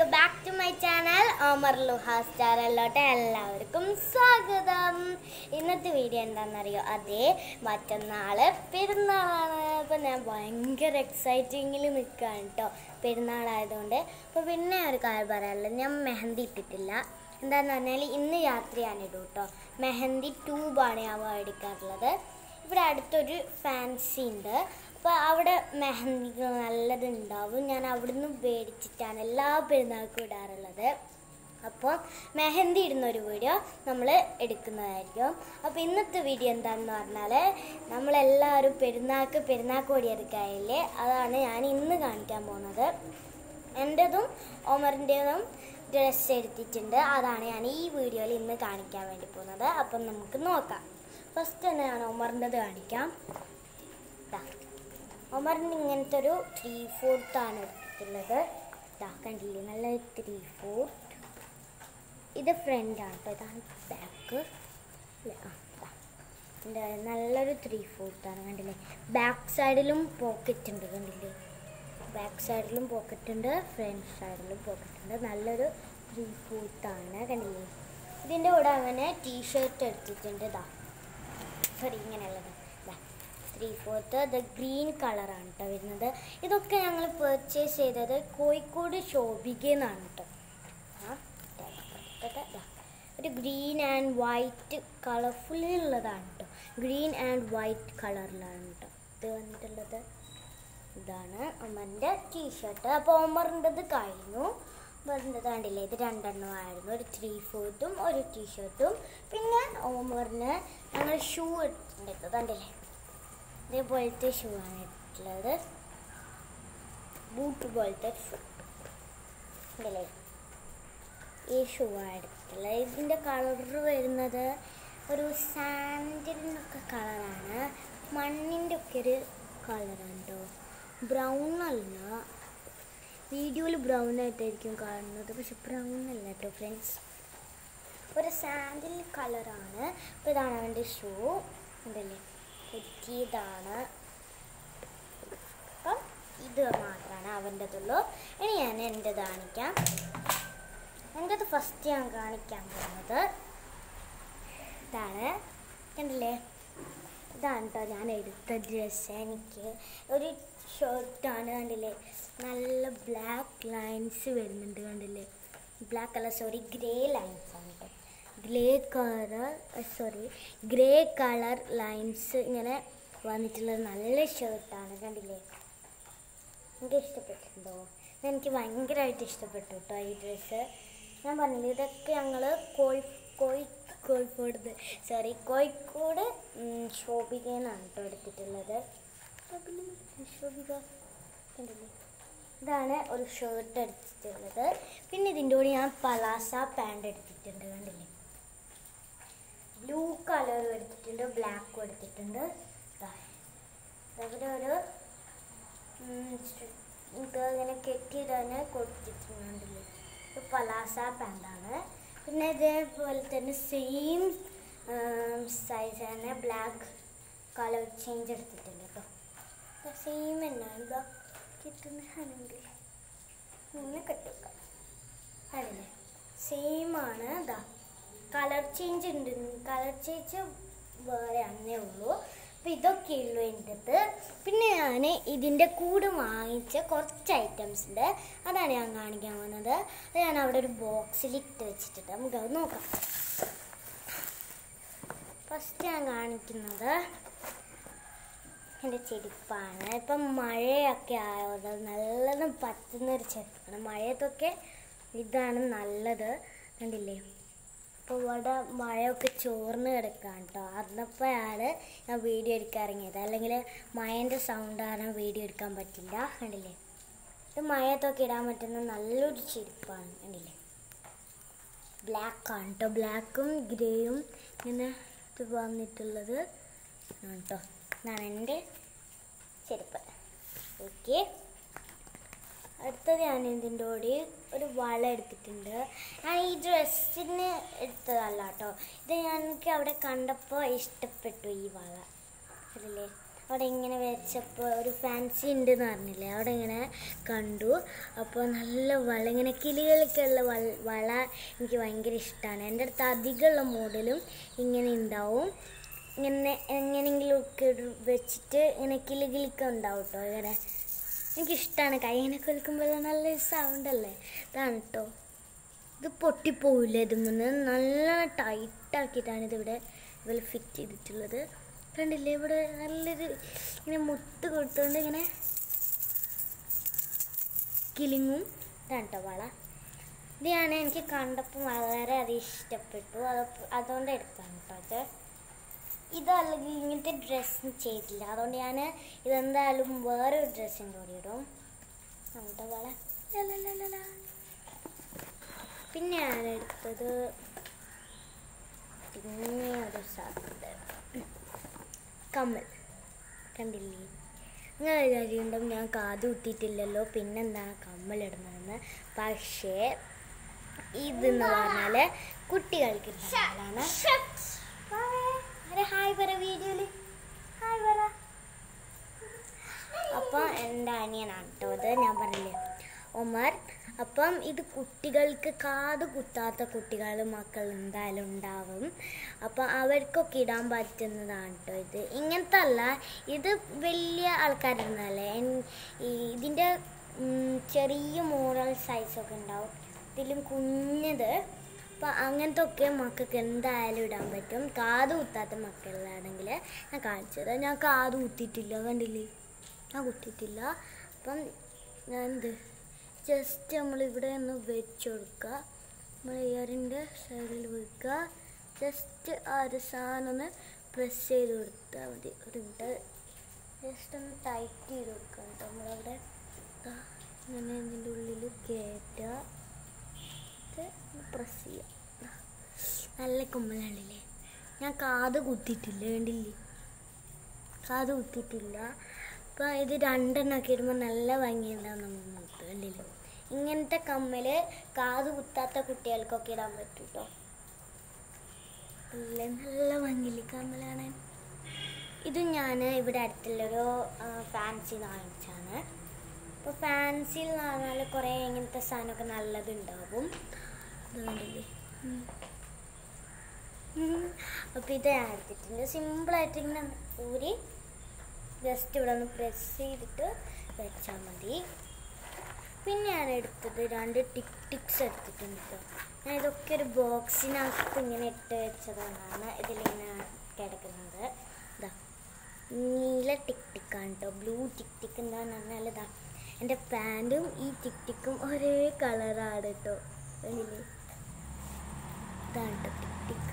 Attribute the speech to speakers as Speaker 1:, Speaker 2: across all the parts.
Speaker 1: Back to my channel Omar Luhas ചാനലിലോട്ട് എല്ലാവർക്കും സ്വാഗതം ഇന്നത്തെ വീഡിയോ എന്താണെന്നറിയോ അതേ മറ്റന്നാൾ പെരുന്നാളാണ് അപ്പോൾ ഞാൻ ഭയങ്കര എക്സൈറ്റിങ്ങിൽ നിൽക്കുകയാണ് കേട്ടോ പെരുന്നാളായതുകൊണ്ട് അപ്പോൾ പിന്നെ ഒരു കാര്യം പറയാനുള്ളത് ഞാൻ മെഹന്തി ഇട്ടിട്ടില്ല എന്താണെന്ന് പറഞ്ഞാൽ ഇന്ന് രാത്രിയാണ് ഇടും കേട്ടോ മെഹന്തി ട്യൂബാണ് ഞാൻ മേടിക്കാറുള്ളത് ഇവിടെ അടുത്തൊരു ഫാൻസി ഉണ്ട് അപ്പോൾ അവിടെ മെഹന്തി നല്ലതുണ്ടാവും ഞാൻ അവിടുന്ന് മേടിച്ചിട്ടാണ് എല്ലാ പെരുന്നാൾക്കും ഇടാറുള്ളത് അപ്പോൾ മെഹന്തി ഇടുന്ന ഒരു വീഡിയോ നമ്മൾ എടുക്കുന്നതായിരിക്കും അപ്പോൾ ഇന്നത്തെ വീഡിയോ എന്താണെന്ന് പറഞ്ഞാൽ നമ്മളെല്ലാവരും പെരുന്നാൾക്ക് പെരുന്നാൾ കോടി എടുക്കാറില്ലേ അതാണ് ഞാൻ ഇന്ന് കാണിക്കാൻ പോകുന്നത് എൻ്റെതും ഒമറിൻ്റെതും ഡ്രസ്സ് എടുത്തിട്ടുണ്ട് അതാണ് ഞാൻ ഈ വീഡിയോയിൽ ഇന്ന് കാണിക്കാൻ വേണ്ടി പോകുന്നത് അപ്പം നമുക്ക് നോക്കാം ഫസ്റ്റ് തന്നെ ഞാൻ ഒമറിൻ്റെത് കാണിക്കാം ദാ ഒമറിന് ഇങ്ങനത്തെ ഒരു ത്രീ ഫോർത്താണ് എടുത്തിട്ടുള്ളത് ദാ കണ്ടില്ലേ നല്ല ത്രീ ഫോർത്ത് ഇത് ഫ്രണ്ടാണ് കേട്ടോ ഇതാണ് ബാക്ക് അല്ലേ ആ ദാ. ഇതിൻ്റെ നല്ലൊരു ത്രീ ഫോർത്താണ് കണ്ടില്ലേ ബാക്ക് സൈഡിലും പോക്കറ്റ് ഉണ്ട് കണ്ടില്ലേ ബാക്ക് സൈഡിലും പോക്കറ്റ് ഉണ്ട് ഫ്രണ്ട് സൈഡിലും പോക്കറ്റ് ഉണ്ട് നല്ലൊരു ത്രീ ഫോർത്താണ് കണ്ടില്ലേ ഇതിൻ്റെ കൂടെ അങ്ങനെ ടീഷർട്ട് എടുത്തിട്ടുണ്ട് ഇതാ സോറി ഇങ്ങനെയുള്ളത് ത്രീ ഫോർത്ത് ഇത് ഗ്രീൻ കളറാണ് കേട്ടോ വരുന്നത് ഇതൊക്കെ ഞങ്ങൾ പർച്ചേസ് ചെയ്തത് കോഴിക്കോട് ശോഭികയെന്നാണ് കേട്ടോ ആ ദാ, ദാ, ദാ, ദാ. ഒരു ഗ്രീൻ ആൻഡ് വൈറ്റ് കളർഫുള്ളുള്ളതാണ് കേട്ടോ ഗ്രീൻ ആൻഡ് വൈറ്റ് കളറിലാണ് കേട്ടോ ഇത് വന്നിട്ടുള്ളത് ഇതാണ് ഒമറിൻ്റെ ടീഷർട്ട് അപ്പോൾ ഒമറിൻ്റെത് കഴിഞ്ഞു ഒമറിൻ്റെ കണ്ടില്ലേ ഇത് രണ്ടെണ്ണമായിരുന്നു ഒരു ത്രീ ഫോർത്തും ഒരു ടീഷർട്ടും പിന്നെ ഓമറിന് ഞങ്ങൾ ഷൂ എടുത്തിട്ടുണ്ട് കണ്ടില്ലേ ഇതേപോലത്തെ ഷൂ ആണ് എടുത്തിട്ടുള്ളത് ബൂട്ട് പോലത്തെ ഷൂ കണ്ടില്ലേ ഈ ഷൂ ആണ് എടുത്തിട്ടുള്ളത് ഇതിൻ്റെ കളർ വരുന്നത് ഒരു സാൻഡിലിനൊക്കെ കളറാണ് മണ്ണിൻ്റെ ഒക്കെ ഒരു കളറാണ് കേട്ടോ ബ്രൗൺ അല്ല വീഡിയോയിൽ ബ്രൗൺ ആയിട്ടായിരിക്കും കാണുന്നത് പക്ഷെ ബ്രൗൺ അല്ല കേട്ടോ ഫ്രണ്ട്സ് ഒരു സാൻഡിൽ കളറാണ് അപ്പോൾ ഇതാണ് അവൻ്റെ ഷൂ ഉണ്ടല്ലേ പറ്റിയതാണ് അപ്പം ഇത് മാത്രമാണ് അവൻ്റെതുള്ളൂ ഇനി ഞാൻ എൻ്റെത് കാണിക്കാം എൻ്റെത് ഫസ്റ്റ് ഞാൻ കാണിക്കാൻ പോകുന്നത് ഇതാണ് കണ്ടില്ലേ ഇതാണ് കേട്ടോ ഞാൻ എടുത്ത ഡ്രസ്സ് എനിക്ക് ഒരു ഷർട്ടാണ് കണ്ടില്ലേ നല്ല ബ്ലാക്ക് ലൈൻസ് വരുന്നുണ്ട് കണ്ടില്ലേ ബ്ലാക്ക് അല്ല സോറി ഗ്രേ ലൈൻസ് ആണ് കേട്ടോ grey colour sorry grey colour lines ഇങ്ങനെ വന്നിട്ടുള്ളത് നല്ല ഷർട്ടാണ് കണ്ടില്ലേ എനിക്ക് ഇഷ്ടപ്പെട്ടിട്ടുണ്ടോ എനിക്ക് ഭയങ്കരമായിട്ട് ഇഷ്ടപ്പെട്ടു കേട്ടോ ഈ ഡ്രസ്സ് ഞാൻ പറഞ്ഞില്ലേ ഇതൊക്കെ ഞങ്ങൾ കോഴി കോഴി കോഴിക്കോട് സോറി കോഴിക്കോട് ശോഭികയെന്നാണ് കേട്ടോ എടുത്തിട്ടുള്ളത് ശോഭിക കണ്ടില്ലേ ഇതാണ് ഒരു ഷർട്ട് എടുത്തിട്ടുള്ളത് പിന്നെ ഇതിൻ്റെ കൂടെ ഞാൻ പലാസ പാൻറ് എടുത്തിട്ടുണ്ട് കണ്ടില്ലേ ബ്ലൂ കളറും എടുത്തിട്ടുണ്ട് ബ്ലാക്കും എടുത്തിട്ടുണ്ട് ദാ. ഇവിടെ ഒരു ഇത് ഇങ്ങനെ കെട്ടിയിടാന് കൊടുത്തിട്ടുണ്ടല്ലേ ഇത് പലാസ പാൻറ്റാണ് പിന്നെ ഇതേപോലെ തന്നെ സെയിം സൈസ് തന്നെ ബ്ലാക്ക് കളർ ചേഞ്ച് എടുത്തിട്ടുണ്ട് കേട്ടോ സെയിം തന്നെയാണ് ഇതാ കിട്ടുന്നതാണെങ്കിൽ ഇങ്ങനെ കെട്ടിക്കാം അതല്ലേ സെയിം ആണ് ഇതാ കളർ ചേഞ്ച് ഉണ്ട് കളർ ചേഞ്ച് വേറെ അന്നേ ഉള്ളൂ അപ്പം ഇതൊക്കെ ഉള്ളൂ എൻ്റെ അടുത്ത് പിന്നെ ഞാൻ ഇതിൻ്റെ കൂടെ വാങ്ങിച്ച കുറച്ച് ഐറ്റംസ് ഉണ്ട് അതാണ് ഞാൻ കാണിക്കാൻ പോകുന്നത് അത് ഞാൻ അവിടെ ഒരു ബോക്സിൽ ഇട്ട് വെച്ചിട്ടുണ്ട് നമുക്കത് നോക്കാം ഫസ്റ്റ് ഞാൻ കാണിക്കുന്നത് എൻ്റെ ചെരുപ്പാണ് ഇപ്പം മഴയൊക്കെ ആയത് നല്ലതും പറ്റുന്ന ഒരു ചെരുപ്പാണ് മഴയത്തൊക്കെ ഇതാണ് നല്ലത് കണ്ടില്ലേ അപ്പോൾ ഇവിടെ മഴയൊക്കെ ചോർന്ന് കിടക്കുകയാണ് കേട്ടോ അന്നപ്പോഴാണ് ഞാൻ വീഡിയോ എടുക്കാൻ ഇറങ്ങിയത് അല്ലെങ്കിൽ മഴൻ്റെ സൗണ്ട് കാരണം വീഡിയോ എടുക്കാൻ പറ്റില്ല കണ്ടില്ലേ ഇത് മഴയത്തൊക്കെ ഇടാൻ പറ്റുന്ന നല്ലൊരു ചെരുപ്പാണ് കണ്ടില്ലേ ബ്ലാക്കാണ് കേട്ടോ ബ്ലാക്കും ഗ്രേയും ഇങ്ങനെ ഇത് വന്നിട്ടുള്ളത് ആണ് കേട്ടോ ഇതാണ് എൻ്റെ ചെരുപ്പ് ഓക്കെ അടുത്തത് ഞാൻ ഇതിൻ്റെ കൂടെ ഒരു വള എടുത്തിട്ടുണ്ട് ഞാൻ ഈ ഡ്രസ്സിന് എടുത്തതല്ല കേട്ടോ ഇത് ഞങ്ങൾക്ക് അവിടെ കണ്ടപ്പോൾ ഇഷ്ടപ്പെട്ടു ഈ വള അതില്ലേ അവിടെ ഇങ്ങനെ വെച്ചപ്പോൾ ഒരു ഫാൻസി ഉണ്ട് എന്ന് പറഞ്ഞില്ലേ അവിടെ ഇങ്ങനെ കണ്ടു അപ്പോൾ നല്ല വള ഇങ്ങനെ കിളികൾക്കുള്ള വള വള എനിക്ക് ഭയങ്കര ഇഷ്ടമാണ് എൻ്റെ അടുത്ത് അധികമുള്ള മോഡലും ഇങ്ങനെ ഉണ്ടാവും ഇങ്ങനെ എങ്ങനെയെങ്കിലും ഒക്കെ ഒരു വെച്ചിട്ട് ഇങ്ങനെ കിളി കിളിക്ക ഉണ്ടാവും കേട്ടോ ഇങ്ങനെ എനിക്കിഷ്ടമാണ് കൈ ഇങ്ങനെ കൊലിക്കുമ്പോൾ നല്ല സൗണ്ട് അല്ലേ ഇതാണ് കേട്ടോ ഇത് പൊട്ടിപ്പോവില്ല ഇതുമെന്ന് നല്ല ടൈറ്റാക്കിയിട്ടാണ് ഇതിവിടെ ഇവർ ഫിറ്റ് ചെയ്തിട്ടുള്ളത് കണ്ടില്ലേ ഇവിടെ നല്ലൊരു ഇങ്ങനെ മുത്ത് കൊടുത്തുകൊണ്ട് ഇങ്ങനെ കിളിങ്ങും ഇതാണ് കേട്ടോ വള ഇത് ഞാൻ എനിക്ക് കണ്ടപ്പോൾ വളരെയധികം ഇഷ്ടപ്പെട്ടു അത് അതുകൊണ്ട് എടുത്താണ് കേട്ടോ ഇത് ഇതല്ലെങ്കിൽ ഇങ്ങനത്തെ ഡ്രസ്സ് ചെയ്തില്ല അതുകൊണ്ട് ഞാൻ ഇതെന്തായാലും വേറൊരു ഡ്രസ്സിൻ്റെ കൂടി ഇടും നമ്മുടെ വള ലലലലല. പിന്നെ ഞാൻ എടുത്തത് പിന്നെ ഒരു സാധനം കമ്മൽ കണ്ടില്ലേ നിങ്ങൾ വിചാരിക്കുമ്പം ഞാൻ കാത് കുത്തിയിട്ടില്ലല്ലോ പിന്നെന്താണ് കമ്മലിടുന്നതെന്ന് പക്ഷേ ഇതെന്ന് പറഞ്ഞാൽ കുട്ടികൾക്ക് കമ്മലാണ് അരെ ഹായ് പറ വീഡിയോയിൽ ഹായ് പറ അപ്പം എൻ്റെ അനിയനാണ് കേട്ടോ ഇത് ഞാൻ പറഞ്ഞില്ലേ ഒമർ അപ്പം ഇത് കുട്ടികൾക്ക് കാത് കുത്താത്ത കുട്ടികൾ മക്കൾ എന്തായാലും ഉണ്ടാവും അപ്പം അവർക്കൊക്കെ ഇടാൻ പറ്റുന്നതാണ് കേട്ടോ ഇത് ഇങ്ങനത്തെ അല്ല ഇത് വലിയ ആൾക്കാരുന്നല്ലേ ഇതിൻ്റെ ഉം, ചെറിയ മോറൽ സൈസൊക്കെ ഉണ്ടാവും ഇതിലും കുഞ്ഞത് അപ്പം അങ്ങനത്തെ ഒക്കെ മക്കൾക്ക് എന്തായാലും ഇടാൻ പറ്റും കാത് കുത്താത്ത മക്കളിലാണെങ്കിൽ ഞാൻ കാണിച്ചത് ഞാൻ കാത് കുത്തിയിട്ടില്ല കണ്ടില്ലേ ഞാൻ കുത്തിയിട്ടില്ല അപ്പം ഞാൻ എന്ത് ജസ്റ്റ് നമ്മൾ ഇവിടെ ഒന്ന് വെച്ച് കൊടുക്കുക നമ്മൾ ഇയറിൻ്റെ സൈഡിൽ വെക്കുക ജസ്റ്റ് ആ ഒരു സാധനം ഒന്ന് പ്രസ് ചെയ്ത് കൊടുത്താൽ മതി ഒരു ജസ്റ്റ് ഒന്ന് ടൈറ്റ് ചെയ്ത് കൊടുക്കുക കേട്ടോ നമ്മളവിടെ ദാ ഇങ്ങനെ ഇതിൻ്റെ ഉള്ളിൽ കയറ്റുക പ്രസ് ചെയ്യുക ദാ. നല്ല കുമ്മലാണില്ലേ ഞാൻ കാത് കുത്തിയിട്ടില്ല കണ്ടില്ലേ കാത് കുത്തിയിട്ടില്ല അപ്പം ഇത് രണ്ടെണ്ണമൊക്കെ ഇടുമ്പോൾ നല്ല ഭംഗിയുണ്ടാവും നമ്മൾ മുഖത്ത് കണ്ടില്ലേ ഇങ്ങനത്തെ കമ്മൽ കാത് കുത്താത്ത കുട്ടികൾക്കൊക്കെ ഇടാൻ പറ്റും കേട്ടോ അല്ലേ നല്ല ഭംഗിയില്ലേ കമ്മലാണ് ഇത് ഞാൻ ഇവിടെ അടുത്തുള്ളൊരു ഫാൻസി വാങ്ങിച്ചാണ് അപ്പോൾ ഫാൻസിയിൽ എന്ന് പറഞ്ഞാൽ കുറേ ഇങ്ങനത്തെ സാധനമൊക്കെ നല്ലതുണ്ടാവും ഇത് കണ്ടില്ലേ ഉം. അപ്പോൾ ഇത് ഞാൻ എടുത്തിട്ടുണ്ട് സിമ്പിളായിട്ട് ഇങ്ങനെ ഊരി ജസ്റ്റ് ഇവിടെ ഒന്ന് പ്രസ് ചെയ്തിട്ട് വെച്ചാൽ മതി പിന്നെ ഞാൻ എടുത്തത് രണ്ട് ടിക് ടിക്സ് എടുത്തിട്ടുണ്ട് കേട്ടോ ഞാൻ ഇതൊക്കെ ഒരു ബോക്സിനകത്ത് ഇങ്ങനെ ഇട്ട് വെച്ചതാണ് ഇതിലിങ്ങനെ കിടക്കുന്നത് ഇതാ നീല ടിക് ടിക്കാണ് കേട്ടോ ബ്ലൂ ടിക് ടിക്ക് എന്താന്ന് പറഞ്ഞാൽ ഇതാ എൻ്റെ പാൻറ്റും ഈ ടിക് ടിക്കും ഒരേ കളറാണ് കേട്ടോ കണ്ടില്ലേ ഇതാണ് കേട്ടോ ടിക് ടിക്ക്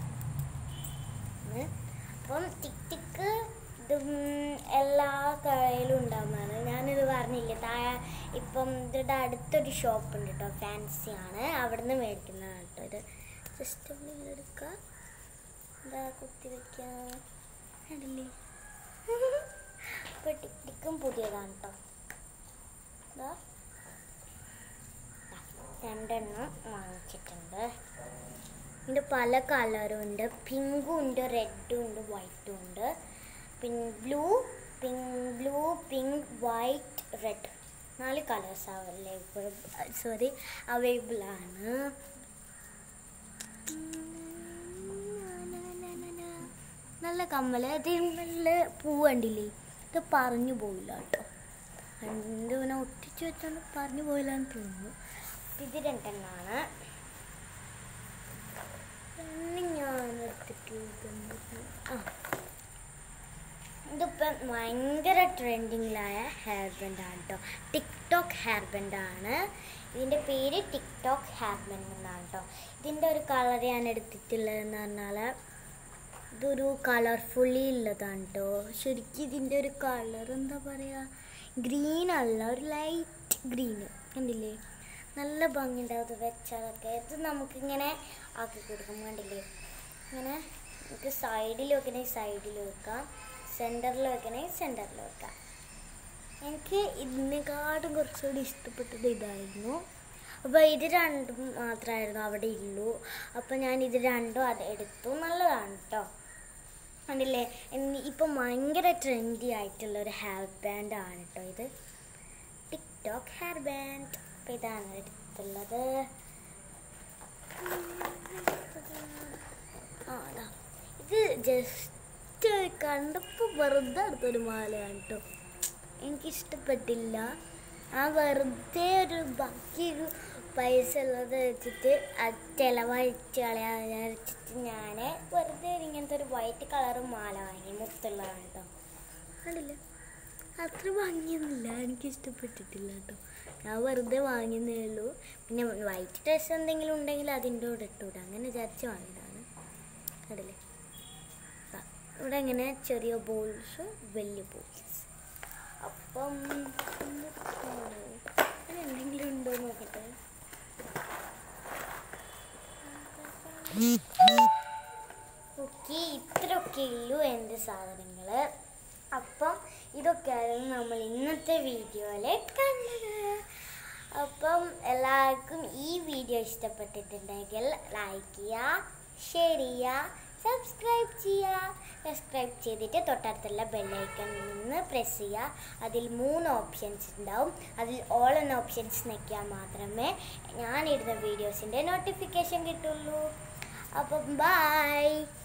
Speaker 1: ആണ്. അപ്പം ടിക് ടിക്ക് ഇതും എല്ലാ കടയിലും ഉണ്ടാകുന്നതാണ് ഞാനിത് പറഞ്ഞില്ലേ താഴെ ഇപ്പം ഇതിൻ്റെ അടുത്തൊരു ഷോപ്പ് ഉണ്ട് കേട്ടോ ഫാൻസി ആണ് അവിടുന്ന് മേടിക്കുന്നതാണ് കേട്ടോ ഇത് ജസ്റ്റ് ഒന്ന് ഇങ്ങനെ എടുക്കുക എന്താ കുത്തി വെക്കാം കണ്ടില്ലേ അപ്പോൾ ടിക് ടിക്കും പുതിയതാണ് കേട്ടോ ഇതാ രണ്ടെണ്ണം വാങ്ങിച്ചിട്ടുണ്ട് ഇതിൻ്റെ പല കളറും ഉണ്ട് പിങ്കും ഉണ്ട് റെഡും ഉണ്ട് വൈറ്റും ഉണ്ട് പിന്നെ blue pink blue pink white red നാല് കളേഴ്സ് അവൈലബിൾ സോറി അവൈലബിൾ ആണ് നല്ല കമ്മല് അതിൽ പൂ കണ്ടില്ലേ ഇത് പറഞ്ഞു പോയില്ല കേട്ടോ രണ്ട് പിന്നെ ഒട്ടിച്ച് വെച്ചോണ്ട് പറഞ്ഞു പോയില്ലാന്ന് തോന്നുന്നു ഇത് രണ്ടെണ്ണമാണ് പിന്നെ ഞാൻ എടുത്തിട്ടുള്ളത് ആ ഇതിപ്പം ഭയങ്കര ട്രെൻഡിങ്ങിലായ ഹെയർ ബാൻഡാണ് കേട്ടോ ടിക്ടോക്ക് ഹെയർ ബാൻഡാണ് ഇതിൻ്റെ പേര് ടിക്ടോക്ക് ഹെയർ ബാൻഡ് എന്നാണ് കേട്ടോ ഇതിൻ്റെ ഒരു കളർ ഞാൻ എടുത്തിട്ടുള്ളതെന്ന് പറഞ്ഞാൽ ഇതൊരു കളർഫുള്ളി ഉള്ളതാണ് കേട്ടോ ശരിക്കും ഇതിൻ്റെ ഒരു കളർ എന്താ പറയുക ഗ്രീൻ അല്ല ഒരു ലൈറ്റ് ഗ്രീന് കണ്ടില്ലേ നല്ല ഭംഗിയുണ്ടാവും ഇത് വെച്ചാലൊക്കെ ഇത് നമുക്കിങ്ങനെ ആക്കി കൊടുക്കും കണ്ടില്ലേ ഇങ്ങനെ നമുക്ക് സൈഡിൽ വെക്കണമെങ്കിൽ സൈഡിൽ വെക്കാം സെൻറ്ററിൽ വെക്കണമെങ്കിൽ സെൻറ്ററിൽ വെക്കാം എനിക്ക് ഇതിനെക്കാട്ടും കുറച്ചുകൂടി ഇഷ്ടപ്പെട്ടത് ഇതായിരുന്നു അപ്പോൾ ഇത് രണ്ടും മാത്രമായിരുന്നു അവിടെ ഉള്ളൂ അപ്പോൾ ഞാൻ ഇത് രണ്ടും അത് എടുത്തു നല്ലതാണ് കേട്ടോ കണ്ടില്ലേ എന്നി- ഇപ്പം ഭയങ്കര ട്രെൻഡി ആയിട്ടുള്ള ഒരു ഹെയർ ബാൻഡ് ആണ് കേട്ടോ ഇത് ടിക്ടോക്ക് ഹെയർ ബാൻഡ് അപ്പം ഇതാണ് എടുത്തുള്ളത് ആ ദാ. ഇത് ജസ്റ്റ് കണ്ടപ്പോൾ വെറുതെ എടുത്തൊരു മാലയാണ് കേട്ടോ എനിക്കിഷ്ടപ്പെട്ടില്ല ആ വെറുതെ ഒരു ബാക്കി ഒരു പൈസ ഉള്ളത് വെച്ചിട്ട് അത് ചിലവഴിച്ച് കളയാൻ വിചാരിച്ചിട്ട് ഞാൻ വെറുതെ ഒരു ഇങ്ങനത്തെ ഒരു വൈറ്റ് കളർ മാല വാങ്ങി മുത്തുള്ളതാണ് കേട്ടോ കണ്ടില്ല അത്ര ഭംഗിയൊന്നുമില്ല എനിക്ക് ഇഷ്ടപ്പെട്ടിട്ടില്ല കേട്ടോ ഞാൻ വെറുതെ വാങ്ങിയതേ ഉള്ളൂ പിന്നെ വൈറ്റ് ഡ്രസ്സ് എന്തെങ്കിലും ഉണ്ടെങ്കിൽ അതിൻ്റെ കൂടെ ഇട്ടുകൂടെ അങ്ങനെ വിചാരിച്ച് വാങ്ങിയതാണ് കണ്ടില്ലേ ദാ, ഇവിടെ ഇങ്ങനെ ചെറിയ ബോൾസ് വലിയ ബോൾസ് അപ്പം എന്തൊക്കെയാണ്? അങ്ങനെ എന്തെങ്കിലും ഉണ്ടോ എന്ന് നോക്കട്ടെ ഓക്കെ ഇത്രയൊക്കെ ഉള്ളൂ എൻ്റെ സാധനങ്ങൾ അപ്പം ഇതൊക്കെയായിരുന്നു നമ്മൾ ഇന്നത്തെ വീഡിയോയിൽ കണ്ടത് അപ്പം എല്ലാവർക്കും ഈ വീഡിയോ ഇഷ്ടപ്പെട്ടിട്ടുണ്ടെങ്കിൽ ലൈക്ക് ചെയ്യുക ഷെയർ ചെയ്യുക സബ്സ്ക്രൈബ് ചെയ്യുക സബ്സ്ക്രൈബ് ചെയ്തിട്ട് തൊട്ടടുത്തുള്ള ബെല്ലൈക്കണിൽ നിന്ന് പ്രസ് ചെയ്യുക അതിൽ മൂന്ന് ഓപ്ഷൻസ് ഉണ്ടാവും അതിൽ ഓൾ എന്ന ഓപ്ഷൻസ് ഞെക്കിയാൽ മാത്രമേ ഞാനിടുന്ന വീഡിയോസിൻ്റെ നോട്ടിഫിക്കേഷൻ കിട്ടുള്ളൂ അപ്പം ബൈ